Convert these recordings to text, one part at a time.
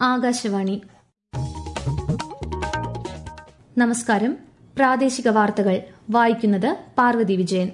ആകാശവാണി നമസ്കാരം പ്രാദേശിക വാർത്തകൾ വായിക്കുന്നത് പാർവതി വിജയൻ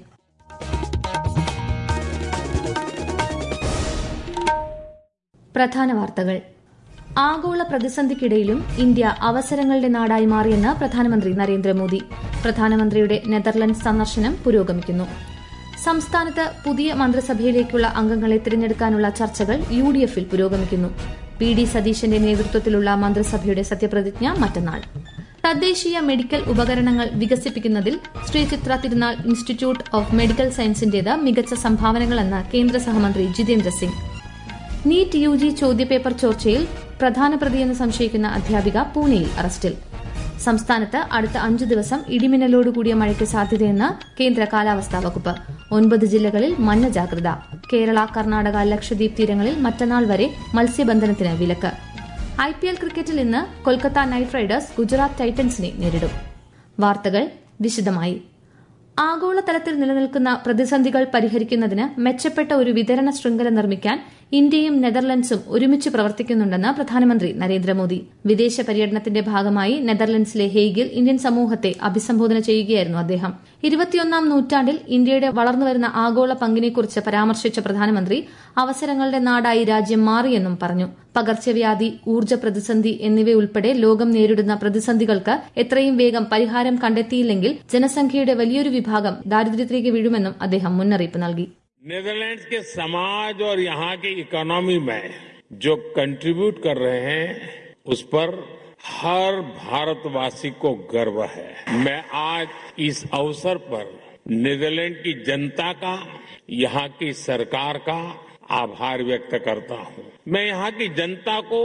പ്രധാന വാർത്തകൾ ആഗോള പ്രതിസന്ധിക്കിടയിലും ഇന്ത്യ അവസരങ്ങളുടെ നാടായി മാറിയെന്ന് പ്രധാനമന്ത്രി നരേന്ദ്രമോദി പ്രധാനമന്ത്രിയുടെ നെതർലൻഡ്സ് സന്ദർശനം പുരോഗമിക്കുന്നു സംസ്ഥാനത്ത് പുതിയ മന്ത്രിസഭയിലേക്കുള്ള അംഗങ്ങളെ തിരഞ്ഞെടുക്കാനുള്ള ചർച്ചകൾ യു ഡി എഫിൽ പുരോഗമിക്കുന്നു പി ഡി സതീശന്റെ നേതൃത്വത്തിലുള്ള മന്ത്രിസഭയുടെ സത്യപ്രതിജ്ഞ മറ്റന്നാൾ തദ്ദേശീയ മെഡിക്കൽ ഉപകരണങ്ങൾ വികസിപ്പിക്കുന്നതിൽ Shri Chitra Thirunal institute of medical സയൻസിന്റേത് മികച്ച സംഭാവനകളെന്ന് കേന്ദ്ര സഹമന്ത്രി Jitendra Singh NEET U G ചോദ്യപേപ്പർ ചോർച്ചയിൽ പ്രധാന പ്രതിയെന്ന് സംശയിക്കുന്ന അധ്യാപിക പൂനെയിൽ അറസ്റ്റിൽ സംസ്ഥാനത്ത് അടുത്ത അഞ്ചു ദിവസം ഇടിമിന്നലോടുകൂടിയ മഴയ്ക്ക് സാധ്യതയെന്ന് കേന്ദ്ര കാലാവസ്ഥാ വകുപ്പ് ഒൻപത് ജില്ലകളിൽ മഞ്ഞ ജാഗ്രത കേരള കർണാടക ലക്ഷദ്വീപ് തീരങ്ങളിൽ മറ്റന്നാൾ വരെ മത്സ്യബന്ധനത്തിന് വിലക്ക് ഐ പി എൽ ക്രിക്കറ്റിൽ ഇന്ന് കൊൽക്കത്ത നൈറ്റ് റൈഡേഴ്സ് ഗുജറാത്ത് ടൈറ്റൻസിനെ നേരിടും വാർത്തകൾ വിശദമായി ആഗോളതലത്തിൽ നിലനിൽക്കുന്ന പ്രതിസന്ധികൾ പരിഹരിക്കുന്നതിന് മെച്ചപ്പെട്ട ഒരു വിതരണ ശൃംഖല നിർമ്മിക്കാൻ ഇന്ത്യയും നെതർലൻഡ്സും ഒരുമിച്ച് പ്രവർത്തിക്കുന്നുണ്ടെന്ന് പ്രധാനമന്ത്രി നരേന്ദ്രമോദി വിദേശ പര്യടനത്തിന്റെ ഭാഗമായി നെതർലൻഡ്സിലെ ഹേഗിൽ ഇന്ത്യൻ സമൂഹത്തെ അഭിസംബോധന ചെയ്യുകയായിരുന്നു അദ്ദേഹം ഇരുപത്തിയൊന്നാം നൂറ്റാണ്ടിൽ ഇന്ത്യയുടെ വളർന്നുവരുന്ന ആഗോള പങ്കിനെക്കുറിച്ച് പരാമർശിച്ച പ്രധാനമന്ത്രി അവസരങ്ങളുടെ നാടായി രാജ്യം മാറിയെന്നും പറഞ്ഞു പകർച്ചവ്യാധി ഊർജ്ജ പ്രതിസന്ധി എന്നിവയുൾപ്പെടെ ലോകം നേരിടുന്ന പ്രതിസന്ധികൾക്ക് എത്രയും വേഗം പരിഹാരം കണ്ടെത്തിയില്ലെങ്കിൽ ജനസംഖ്യയുടെ വലിയൊരു വിഭാഗം ദാരിദ്ര്യത്തിലേക്ക് വീഴുമെന്നും അദ്ദേഹം മുന്നറിയിപ്പ് നൽകി नीदरलैंड्स के समाज और यहाँ की इकोनॉमी में जो कंट्रीब्यूट कर रहे हैं उस पर हर भारतवासी को गर्व है मैं आज इस अवसर पर नीदरलैंड की जनता का यहाँ की सरकार का आभार व्यक्त करता हूँ मैं यहाँ की जनता को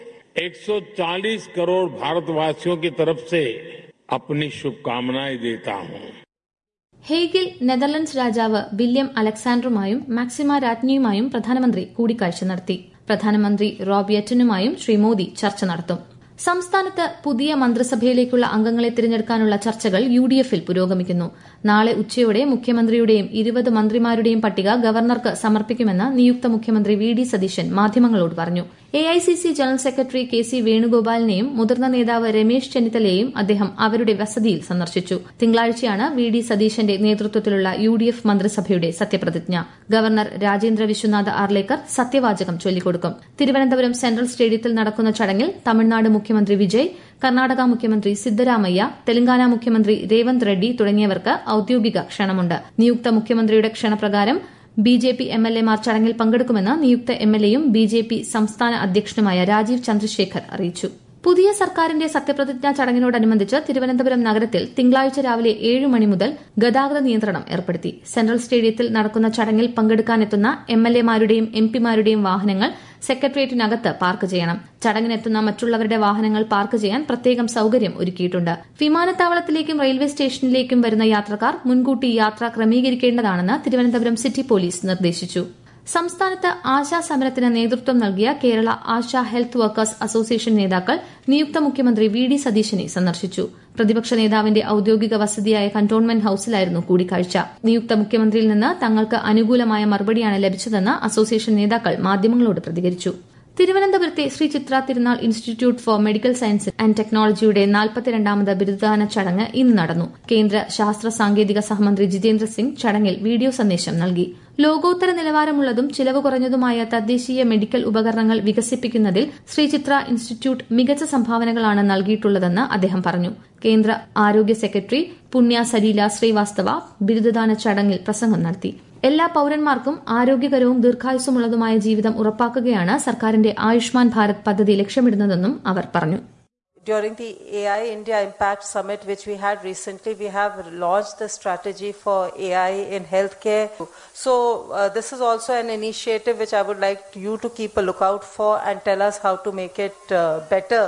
140 करोड़ भारतवासियों की तरफ से अपनी शुभकामनाएं देता हूँ ഹേഗിൽ നെതർലൻഡ്സ് രാജാവ് വില്യം അലക്സാണ്ടറുമായും മാക്സിമ രാജ്ഞിയുമായും പ്രധാനമന്ത്രി കൂടിക്കാഴ്ച നടത്തി പ്രധാനമന്ത്രി റോബിയറ്റനുമായും ശ്രീ മോദി ചർച്ച നടത്തും സംസ്ഥാനത്ത് പുതിയ മന്ത്രിസഭയിലേക്കുള്ള അംഗങ്ങളെ തിരഞ്ഞെടുക്കാനുള്ള ചർച്ചകൾ യു ഡി എഫിൽ പുരോഗമിക്കുന്നു നാളെ ഉച്ചയോടെ മുഖ്യമന്ത്രിയുടെയും ഇരുപത് മന്ത്രിമാരുടെയും പട്ടിക ഗവർണർക്ക് സമർപ്പിക്കുമെന്ന് നിയുക്ത മുഖ്യമന്ത്രി വി ഡി സതീശൻ മാധ്യമങ്ങളോട് പറഞ്ഞു AICC general secretary K C വേണുഗോപാലിനെയും മുതിർന്ന നേതാവ് രമേശ് ചെന്നിത്തലയെയും അദ്ദേഹം അവരുടെ വസതിയിൽ സന്ദർശിച്ചു തിങ്കളാഴ്ചയാണ് വി ഡി സതീശന്റെ നേതൃത്വത്തിലുള്ള യു ഡി എഫ് മന്ത്രിസഭയുടെ സത്യപ്രതിജ്ഞ ഗവർണർ രാജേന്ദ്ര വിശ്വനാഥ് ആർലേക്കർ സത്യവാചകം ചൊല്ലിക്കൊടുക്കും തിരുവനന്തപുരം സെൻട്രൽ സ്റ്റേഡിയത്തിൽ നടക്കുന്ന ചടങ്ങിൽ തമിഴ്നാട് മുഖ്യമന്ത്രി വിജയ് കർണാടക മുഖ്യമന്ത്രി സിദ്ധരാമയ്യ തെലങ്കാന മുഖ്യമന്ത്രി രേവന്ത് റെഡ്ഡി തുടങ്ങിയവർക്ക് ഔദ്യോഗിക ക്ഷണമുണ്ട് നിയുക്ത മുഖ്യമന്ത്രിയുടെ ക്ഷണപ്രകാരം B J P M L എമാർ ചടങ്ങിൽ പങ്കെടുക്കുമെന്ന് നിയുക്ത എം എൽ എയും ബി ജെ പി സംസ്ഥാന അധ്യക്ഷനുമായ രാജീവ് ചന്ദ്രശേഖർ അറിയിച്ചു പുതിയ സർക്കാരിന്റെ സത്യപ്രതിജ്ഞാ ചടങ്ങിനോടനുബന്ധിച്ച് തിരുവനന്തപുരം നഗരത്തിൽ തിങ്കളാഴ്ച രാവിലെ ഏഴ് മണി മുതൽ ഗതാഗത നിയന്ത്രണം ഏർപ്പെടുത്തി സെൻട്രൽ സ്റ്റേഡിയത്തിൽ നടക്കുന്ന ചടങ്ങിൽ പങ്കെടുക്കാനെത്തുന്ന എം എൽ എമാരുടെയും എം പിമാരുടെയും വാഹനങ്ങൾ സെക്രട്ടേറിയറ്റിനകത്ത് പാർക്ക് ചെയ്യണം ചടങ്ങിനെത്തുന്ന മറ്റുള്ളവരുടെ വാഹനങ്ങൾ പാർക്ക് ചെയ്യാൻ പ്രത്യേകം സൌകര്യം ഒരുക്കിയിട്ടുണ്ട് വിമാനത്താവളത്തിലേക്കും റെയിൽവേ സ്റ്റേഷനിലേക്കും വരുന്ന യാത്രക്കാർ മുൻകൂട്ടി യാത്ര ക്രമീകരിക്കേണ്ടതാണെന്ന് തിരുവനന്തപുരം സിറ്റി പോലീസ് നിർദ്ദേശിച്ചു സംസ്ഥാനത്ത് ആശാ സമരത്തിന് നേതൃത്വം നൽകിയ Kerala ASHA health workers association നേതാക്കൾ നിയുക്ത മുഖ്യമന്ത്രി വി ഡി സതീശനെ സന്ദർശിച്ചു പ്രതിപക്ഷ നേതാവിന്റെ ഔദ്യോഗിക വസതിയായ കന്റോൺമെന്റ് ഹൌസിലായിരുന്നു കൂടിക്കാഴ്ച നിയുക്ത മുഖ്യമന്ത്രിയിൽ നിന്ന് തങ്ങൾക്ക് അനുകൂലമായ മറുപടിയാണ് ലഭിച്ചതെന്ന് അസോസിയേഷൻ നേതാക്കൾ മാധ്യമങ്ങളോട് പ്രതികരിച്ചു തിരുവനന്തപുരത്തെ Sree Chitra Thirunal institute for medical science and ടെക്നോളജിയുടെ നാൽപ്പത്തിരണ്ടാമത് ബിരുദദാന ചടങ്ങ് ഇന്ന് നടന്നു കേന്ദ്ര ശാസ്ത്ര സാങ്കേതിക സഹമന്ത്രി ജിതേന്ദ്ര സിംഗ് ചടങ്ങിൽ വീഡിയോ സന്ദേശം നൽകി ലോകോത്തര നിലവാരമുള്ളതും ചിലവ് കുറഞ്ഞതുമായ തദ്ദേശീയ മെഡിക്കൽ ഉപകരണങ്ങൾ വികസിപ്പിക്കുന്നതിൽ ശ്രീ ചിത്ര ഇൻസ്റ്റിറ്റ്യൂട്ട് മികച്ച സംഭാവനകളാണ് നൽകിയിട്ടുള്ളതെന്ന് അദ്ദേഹം പറഞ്ഞു കേന്ദ്ര ആരോഗ്യ സെക്രട്ടറി പുണ്യ സലീല ശ്രീവാസ്തവ ബിരുദദാന ചടങ്ങിൽ പ്രസംഗം നടത്തി എല്ലാ പൌരന്മാർക്കും ആരോഗ്യകരവും ദീർഘായുസ്സമുള്ളതുമായ ജീവിതം ഉറപ്പാക്കുകയാണ് സർക്കാരിന്റെ ആയുഷ്മാൻ ഭാരത് പദ്ധതി ലക്ഷ്യമിടുന്നതെന്നും അവർ പറഞ്ഞു During the AI India Impact Summit, which we had recently, we have launched the strategy for AI in healthcare. So, uh, this is also an initiative which I would like you to keep a lookout for and tell us how to make it uh, better.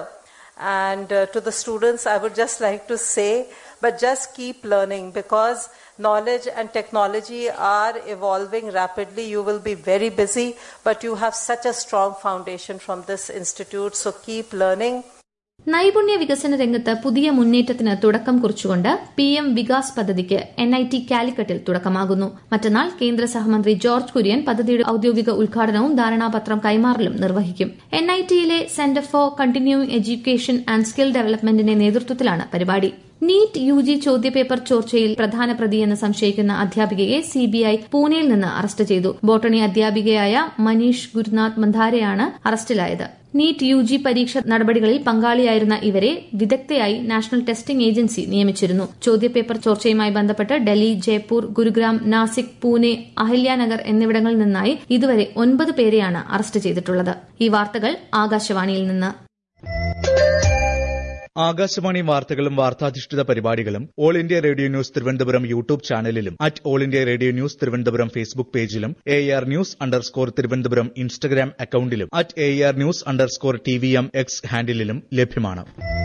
And uh, to the students, I would just like to say, but just keep learning because knowledge and technology are evolving rapidly. You will be very busy, but you have such a strong foundation from this institute. So, keep learning. നൈപുണ്യ വികസന രംഗത്ത് പുതിയ മുന്നേറ്റത്തിന് തുടക്കം കുറിച്ചുകൊണ്ട് P M Vikas പദ്ധതിക്ക് N I ടി കാലിക്കറ്റിൽ തുടക്കമാകുന്നു മറ്റന്നാൾ കേന്ദ്ര സഹമന്ത്രി ജോർജ് കുര്യൻ പദ്ധതിയുടെ ഔദ്യോഗിക ഉദ്ഘാടനവും ധാരണാപത്രം കൈമാറലും നിർവഹിക്കും എൻ ഐ ടിയിലെ centre for continuing education and skill ഡെവലപ്മെന്റിന്റെ നേതൃത്വത്തിലാണ് പരിപാടി നീറ്റ് യു ജി ചോദ്യപേപ്പർ ചോർച്ചയിൽ പ്രധാന പ്രതിയെന്ന് സംശയിക്കുന്ന അധ്യാപികയെ സിബിഐ പൂനെയിൽ നിന്ന് അറസ്റ്റ് ചെയ്തു ബോട്ടണി അധ്യാപികയായ മനീഷ് ഗുരുനാഥ് മന്ധാരെയാണ് അറസ്റ്റിലായത് നീറ്റ് യു ജി പരീക്ഷ നടപടികളിൽ പങ്കാളിയായിരുന്ന ഇവരെ വിദഗ്ധയായി നാഷണൽ ടെസ്റ്റിംഗ് ഏജൻസി നിയമിച്ചിരുന്നു ചോദ്യപേപ്പർ ചോർച്ചയുമായി ബന്ധപ്പെട്ട് ഡൽഹി ജയ്പൂർ ഗുരുഗ്രാം നാസിക് പൂനെ അഹല്യാനഗർ എന്നിവിടങ്ങളിൽ നിന്നായി ഇതുവരെ ഒൻപത് പേരെയാണ് അറസ്റ്റ് ചെയ്തിട്ടുള്ളത് ഈ വാർത്തകൾ ആകാശവാണിയിൽ നിന്ന് ആകാശവാണി വാർത്തകളും വാർത്താധിഷ്ഠിത പരിപാടികളും all India radio news Thiruvananthapuram YouTube ചാനലിലും at all India radio news Thiruvananthapuram Facebook പേജിലും A R news underscore Thiruvananthapuram Instagram അക്കൌണ്ടിലും at A R news underscore T V M X ഹാൻഡിലും ലഭ്യമാണ്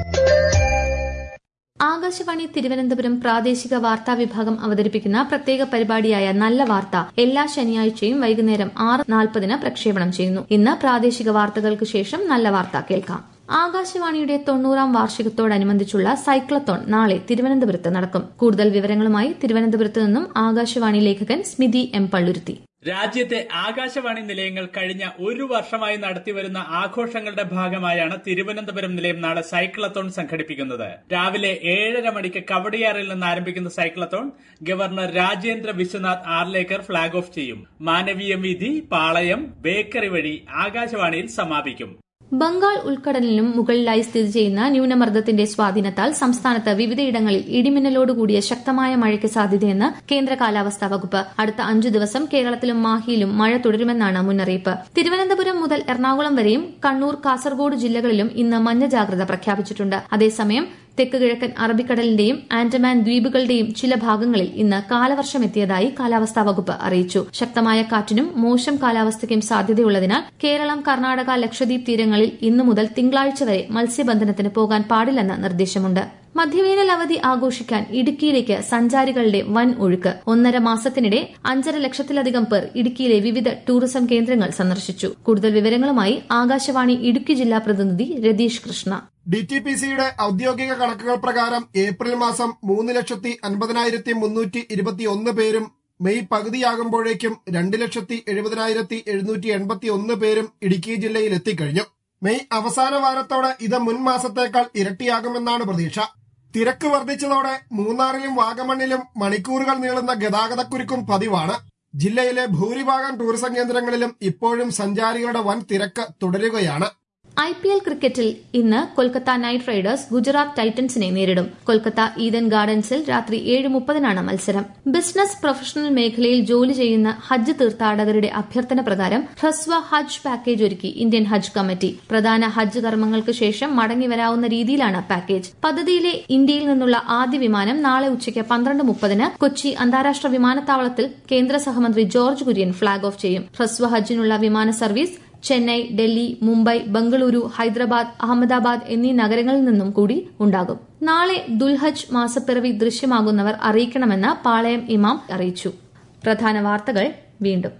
ആകാശവാണി തിരുവനന്തപുരം പ്രാദേശിക വാർത്താ വിഭാഗം അവതരിപ്പിക്കുന്ന പ്രത്യേക പരിപാടിയായ നല്ല വാർത്ത എല്ലാ ശനിയാഴ്ചയും വൈകുന്നേരം ആറ് നാൽപ്പതിന് പ്രക്ഷേപണം ചെയ്യുന്നു ഇന്ന് പ്രാദേശിക വാർത്തകൾക്ക് ശേഷം നല്ല വാർത്ത കേൾക്കാം ആകാശവാണിയുടെ തൊണ്ണൂറാം വാർഷികത്തോടനുബന്ധിച്ചുള്ള സൈക്ലത്തോൺ നാളെ തിരുവനന്തപുരത്ത് നടക്കും കൂടുതൽ വിവരങ്ങളുമായി തിരുവനന്തപുരത്ത് നിന്നും ആകാശവാണി ലേഖകൻ സ്മിതി എം പള്ളുരുത്തി രാജ്യത്തെ ആകാശവാണി നിലയങ്ങൾ കഴിഞ്ഞ ഒരു വർഷമായി നടത്തിവരുന്ന ആഘോഷങ്ങളുടെ ഭാഗമായാണ് തിരുവനന്തപുരം നിലയം നാളെ സൈക്ലത്തോൺ സംഘടിപ്പിക്കുന്നത് രാവിലെ ഏഴര മണിക്ക് കവടിയാറിൽ നിന്ന് ആരംഭിക്കുന്ന cyclathon governor Rajendra Vishwanath Arlekar flag off ചെയ്യും മാനവീയം വീഥി പാളയം ബേക്കറി വഴി ആകാശവാണിയിൽ സമാപിക്കും ബംഗാൾ ഉൾക്കടലിനും മുകളിലായി സ്ഥിതി ചെയ്യുന്ന ന്യൂനമർദ്ദത്തിന്റെ സ്വാധീനത്താൽ സംസ്ഥാനത്ത് വിവിധയിടങ്ങളിൽ ഇടിമിന്നലോടുകൂടിയ ശക്തമായ മഴയ്ക്ക് സാധ്യതയെന്ന് കേന്ദ്ര കാലാവസ്ഥാ വകുപ്പ് അടുത്ത അഞ്ചു ദിവസം കേരളത്തിലും മാഹിയിലും മഴ തുടരുമെന്നാണ് മുന്നറിയിപ്പ് തിരുവനന്തപുരം മുതൽ എറണാകുളം വരെയും കണ്ണൂർ കാസർഗോഡ് ജില്ലകളിലും ഇന്ന് മഞ്ഞ ജാഗ്രത പ്രഖ്യാപിച്ചിട്ടുണ്ട് അതേസമയം തെക്ക് കിഴക്കൻ അറബിക്കടലിന്റെയും ആൻഡമാൻ ദ്വീപുകളുടെയും ചില ഭാഗങ്ങളിൽ ഇന്ന് കാലവർഷം എത്തിയതായി കാലാവസ്ഥാ വകുപ്പ് അറിയിച്ചു ശക്തമായ കാറ്റിനും മോശം കാലാവസ്ഥയ്ക്കും സാധ്യതയുള്ളതിനാൽ കേരളം കർണാടക ലക്ഷദ്വീപ് തീരങ്ങളിൽ ഇന്നു മുതൽ തിങ്കളാഴ്ച വരെ മത്സ്യബന്ധനത്തിന് പോകാൻ പാടില്ലെന്ന് നിർദ്ദേശമുണ്ട് മധ്യവേനൽ അവധി ആഘോഷിക്കാൻ ഇടുക്കിയിലേക്ക് സഞ്ചാരികളുടെ വൻ ഒഴുക്ക് ഒന്നര മാസത്തിനിടെ അഞ്ചര ലക്ഷത്തിലധികം പേർ ഇടുക്കിയിലെ വിവിധ ടൂറിസം കേന്ദ്രങ്ങൾ സന്ദർശിച്ചു കൂടുതൽ വിവരങ്ങളുമായി ആകാശവാണി ഇടുക്കി ജില്ലാ പ്രതിനിധി Ratheesh Krishna D T P സിയുടെ ഔദ്യോഗിക കണക്കുകൾ പ്രകാരം ഏപ്രിൽ മാസം മൂന്ന് ലക്ഷത്തി അൻപതിനായിരത്തി മുന്നൂറ്റി ഇരുപത്തിയൊന്ന് പേരും മെയ് പകുതിയാകുമ്പോഴേക്കും രണ്ട് ലക്ഷത്തി എഴുപതിനായിരത്തി എഴുന്നൂറ്റി എൺപത്തി ഒന്ന് പേരും ഇടുക്കി ജില്ലയിൽ എത്തിക്കഴിഞ്ഞു മെയ് അവസാന വാരത്തോടെ ഇത് മുൻ മാസത്തേക്കാൾ ഇരട്ടിയാകുമെന്നാണ് പ്രതീക്ഷ തിരക്ക് വർദ്ധിച്ചതോടെ മൂന്നാറിലും വാഗമണ്ണിലും മണിക്കൂറുകൾ നീളുന്ന ഗതാഗതക്കുരുക്കും പതിവാണ് ജില്ലയിലെ ഭൂരിഭാഗം ടൂറിസം കേന്ദ്രങ്ങളിലും ഇപ്പോഴും സഞ്ചാരികളുടെ വൻ തിരക്ക് തുടരുകയാണ് ഐ പി എൽ ക്രിക്കറ്റിൽ ഇന്ന് കൊൽക്കത്ത നൈറ്റ് റൈഡേഴ്സ് ഗുജറാത്ത് ടൈറ്റൻസിനെ നേരിടും കൊൽക്കത്ത ഈഡൻ ഗാർഡൻസിൽ രാത്രി ഏഴ് മുപ്പതിനാണ് മത്സരം ബിസിനസ് പ്രൊഫഷണൽ മേഖലയിൽ ജോലി ചെയ്യുന്ന ഹജ്ജ് തീർത്ഥാടകരുടെ അഭ്യർത്ഥന പ്രകാരം ഹ്രസ്വ ഹജ്ജ് പാക്കേജ് ഒരുക്കി ഇന്ത്യൻ ഹജ്ജ് കമ്മിറ്റി പ്രധാന ഹജ്ജ് കർമ്മങ്ങൾക്ക് ശേഷം മടങ്ങി വരാവുന്ന രീതിയിലാണ് പാക്കേജ് പദ്ധതിയിലെ ഇന്ത്യയിൽ നിന്നുള്ള ആദ്യ വിമാനം നാളെ ഉച്ചയ്ക്ക് പന്ത്രണ്ട് മുപ്പതിന് കൊച്ചി അന്താരാഷ്ട്ര വിമാനത്താവളത്തിൽ കേന്ദ്ര സഹമന്ത്രി ജോർജ് കുര്യൻ ഫ്ളാഗ് ഓഫ് ചെയ്യും ഹ്രസ്വ ഹജ്ജിനുള്ള വിമാന സർവീസ് ചെന്നൈ ഡൽഹി മുംബൈ ബംഗളൂരു ഹൈദരാബാദ് അഹമ്മദാബാദ് എന്നീ നഗരങ്ങളിൽ നിന്നും കൂടി ഉണ്ടാകും നാളെ ദുൽഹജ് മാസപ്പിറവി ദൃശ്യമാകുന്നവർ അറിയിക്കണമെന്ന് പാളയം ഇമാം അറിയിച്ചു പ്രധാന വാർത്തകൾ വീണ്ടും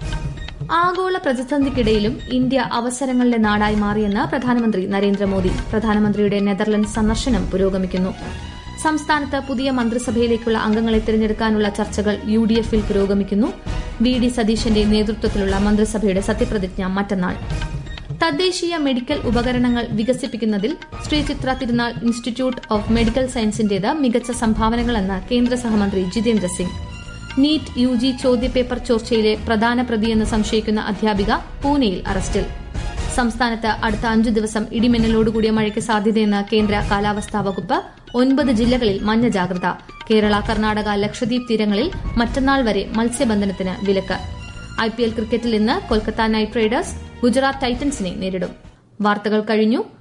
ആഗോള പ്രതിസന്ധിക്കിടയിലും ഇന്ത്യ അവസരങ്ങളുടെ നാടായി മാറിയെന്ന് പ്രധാനമന്ത്രി നരേന്ദ്രമോദി പ്രധാനമന്ത്രിയുടെ നെതർലൻഡ് സന്ദർശനം പുരോഗമിക്കുന്നു സംസ്ഥാനത്ത് പുതിയ മന്ത്രിസഭയിലേക്കുള്ള അംഗങ്ങളെ തിരഞ്ഞെടുക്കാനുള്ള ചർച്ചകൾ യു ഡി എഫിൽ പുരോഗമിക്കുന്നു വി ഡി സതീശന്റെ നേതൃത്വത്തിലുള്ള മന്ത്രിസഭയുടെ സത്യപ്രതിജ്ഞ മറ്റന്നാൾ തദ്ദേശീയ മെഡിക്കൽ ഉപകരണങ്ങൾ വികസിപ്പിക്കുന്നതിൽ Shri Chitra Thirunal institute of medical സയൻസിന്റേത് മികച്ച സംഭാവനകളെന്ന് കേന്ദ്ര സഹമന്ത്രി Jitendra Singh NEET U G ചോദ്യപേപ്പർ ചോർച്ചയിലെ പ്രധാന പ്രതിയെന്ന് സംശയിക്കുന്ന അധ്യാപിക പൂനെയിൽ അറസ്റ്റിൽ സംസ്ഥാനത്ത് അടുത്ത അഞ്ചു ദിവസം ഇടിമിന്നലോടുകൂടിയ മഴയ്ക്ക് സാധ്യതയെന്ന് കേന്ദ്ര കാലാവസ്ഥാ വകുപ്പ് ഒൻപത് ജില്ലകളിൽ മഞ്ഞ ജാഗ്രത കേരള കർണാടക ലക്ഷദ്വീപ് തീരങ്ങളിൽ മറ്റന്നാൾ വരെ മത്സ്യബന്ധനത്തിന് വിലക്ക് ഐപിഎൽ ക്രിക്കറ്റിൽ ഇന്ന് കൊൽക്കത്ത നൈറ്റ് റൈഡേഴ്സ് ഗുജറാത്ത് ടൈറ്റൻസിനെ നേരിടും വാർത്തകൾ കഴിഞ്ഞു